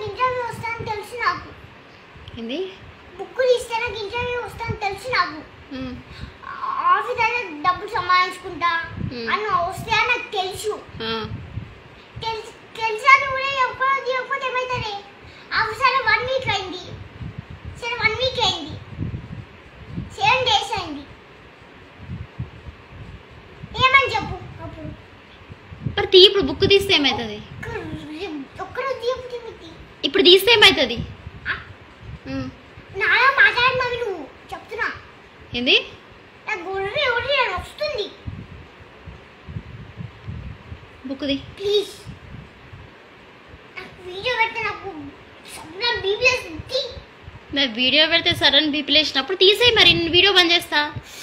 నాకు ఇంటర్వ్యూ వస్తానని తెలుసు నాకు ఏంది బుక్కులు ఇస్తే నాకు ఇంటర్వ్యూ వస్తానని తెలుసు నాకు ఉమ్, ఆఫీస్ అయితే డబ్బులు సంపాదించుకుంటా Hmm. అని వస్తే అని నాకు తెలుసు ఆ, తెలుసు తెలుసా కూడా ఎప్పుడు తీయకపోతే ఏమవుతుంది ఆఫీసర్ వన్ వీక్ అయింది సరే వన్ వీక్ అయింది సెవెన్ డేస్ అయింది ఏమని చెప్పు అప్పుడు మరి తీ ఇప్పుడు బుక్ తీస్తే ఏమవుతుంది ఒక్కరోజు తీయకపోతే మీకు ఇప్పుడు తీస్తే ఏమవుతుంది ఆ, ఉమ్, నాలా మాట్లాడినవి నువ్వు చెప్తున్నా ఏంది నా గొర్రె ఒర్రి అని వస్తుంది బుక్ ది ప్లీజ్ నాకు వీడియో పెడితే నాకు సబ్నా బీబీఎస్ తీ మరి వీడియో పెడితే సడన్ బీపీ లేచినప్పుడు తీసేయి మరి నేను వీడియో బంద్ చేస్తా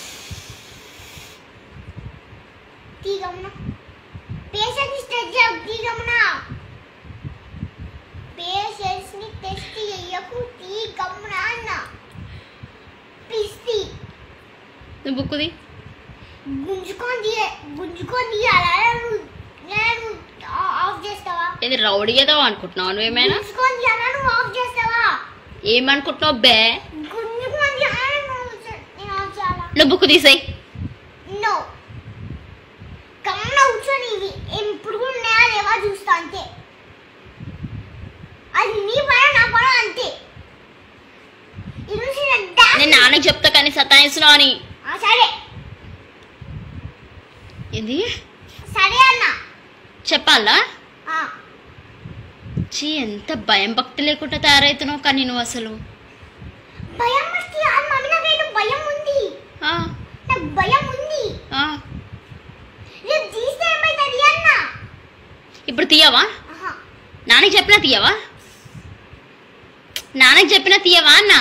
తీగమ్మ పేషెంట్ని టెస్ట్ చేయకు తీగమ్మ పేషెంట్స్ని టెస్ట్ చేయకు తీగమ్మ అన్న ప్లీజ్ తీ నువ్వు బుక్ ది గుంజుకొని తీయ గుంజుకొని తీయాలా నువ్వు నేను ఆ- ఆఫ్ చేస్తావా ఏది రౌడీ ఏదో అనుకుంటున్నావు నువ్వేమైనా గుంజుకొని తీయాలా నువ్వు ఆఫ్ చేస్తావా ఏమనుకుంటున్నావు బే గుంజుకొని తీయాలా నువ్వు చే- నేను ఆఫ్ చేయాలా నువ్వు బుక్ తీసేయి నో కమ్మ కూర్చొని ఇవి ఇప్పుడు కూడా ఉన్నాయా లేవా చూస్తా అంతే అది నీ పడ నా పడ అంతే ఇది నుంచి నా డా- నేను నాన్నకి చెప్తా కానీ సతాయిస్తున్నావు అని ఆ, సరే ఏంది సరే అన్న చెప్పాలా ఆ, చీ ఎంత భయం భక్తి లేకుండా తయారవుతున్నావు కానీ నువ్వు అసలు భయం వస్తే కాదు మమ్మీ నాకైతే భయం ఉంది ఆ, నాకు భయం ఉంది ఆ. రేపు తీస్తే ఏమవుతుంది అన్న ఇప్పుడు తీయవా ఆహా. నాన్నకి చెప్పినా తీయవా నాన్నకి చెప్పినా తీయవా అన్న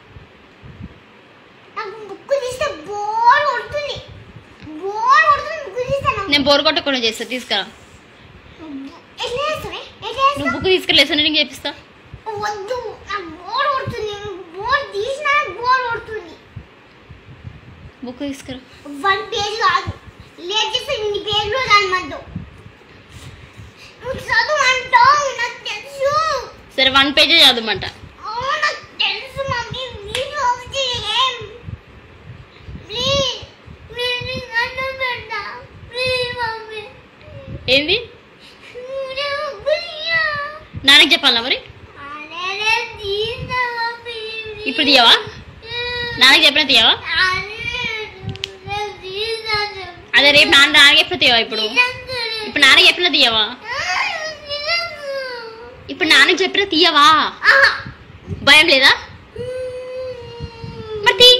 నాకు బుక్ తీస్తే బోర్ కొడుతుంది బోర్ కొడుతుంది బుక్ తీస్తే నాకు నేను బోర్ కొట్టకుండా చేస్తా తీసుకురా ఎట్లా చేస్తావే ఎట్లా నువ్వు చేస్తావు బుక్ తీసుకెళ్ళి నీకు చేపిస్తా వద్దు నాకు బోర్ కొడుతుంది బోర్ తీసినా బోర్ కొడుతుంది బుక్ తీసుకురా వన్ పేజ్ కాదు లేట్ చేస్తే ఇన్ని పేజ్లు రాయమంటావు నువ్వు చదువు అంటావు నాకు తెలుసు సరే వన్ పేజే చదవమంట అవును, నాకు తెలుసు మమ్మీ వీడియో ఆఫ్ చేయం ప్లీజ్ ప్లీజ్ నీకు అన్నం పెడతా ప్లీజ్ మమ్మీ ఏంది వీడియో గురియా నాన్నకి చెప్పాలా మరి అరే తీస్తా మమ్మీ ఇప్పుడు తీయవా నాన్నకి చెప్పినా తీయవా అదే రేపు నాన్న నాన్నకి చెప్పిన తీయవా ఇప్పుడు ఇప్పుడు నాన్నకి చెప్పిన తీయవా ఇప్పుడు నాన్నకి చెప్పిన తీయవా భయం లేదా మరి తీ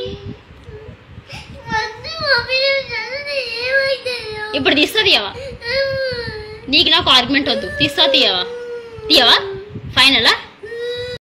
ఇప్పుడు తీస్తా తీయవా నీకు నాకు ఆర్గ్యుమెంట్ వద్దు తీస్తా తీయవా తీయవా ఫైనలా